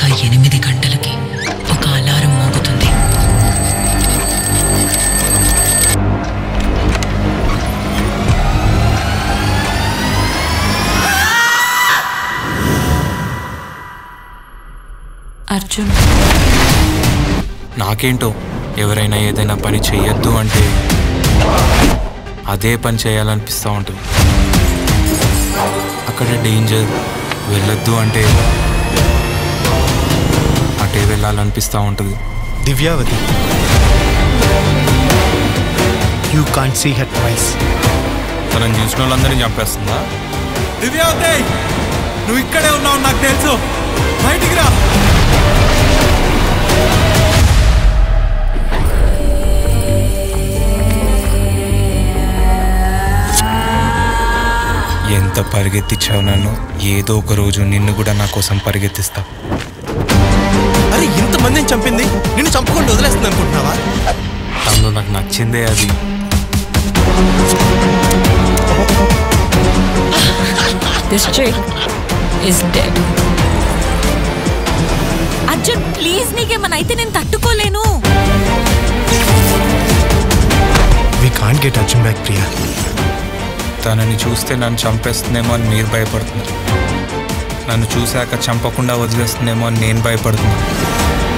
ఎనిమిది గంటలకి ఒక అలారం మోగుతుంది అర్జున్ నాకేంటో ఎవరైనా ఏదైనా పని చెయ్యొద్దు అంటే అదే పని చేయాలనిపిస్తూ ఉంటుంది అక్కడ డేంజర్ వెళ్ళొద్దు అంటే అటే వెళ్ళాలనిపిస్తూ ఉంటుంది Divyavati you can't see hate twice తనని చూసిన వాళ్ళందరినీ చంపేస్తుందా దివ్యావతి నువ్వు ఇక్కడే ఉన్నావు నాకు తెలుసు బయటికి రా ఎంత పరిగెత్తించావు నన్ను ఏదో ఒక రోజు నిన్ను కూడా నా కోసం పరిగెత్తిస్తా అరే ఇంతమందిని చంపింది నిన్ను చంపకుండా వదిలేస్తుంది అనుకుంటున్నావా తను నాకు నచ్చిందే అది this chick is dead Arjun please నీకేమన్నా అయితే నేను తట్టుకోలేను we can't get Arjun back Priya తనని చూస్తే నన్ను చంపేస్తుందేమో అని మీరు భయపడుతున్నారు నన్ను చూశాక చంపకుండా వదిలేస్తుందేమో అని నేను భయపడుతున్నాను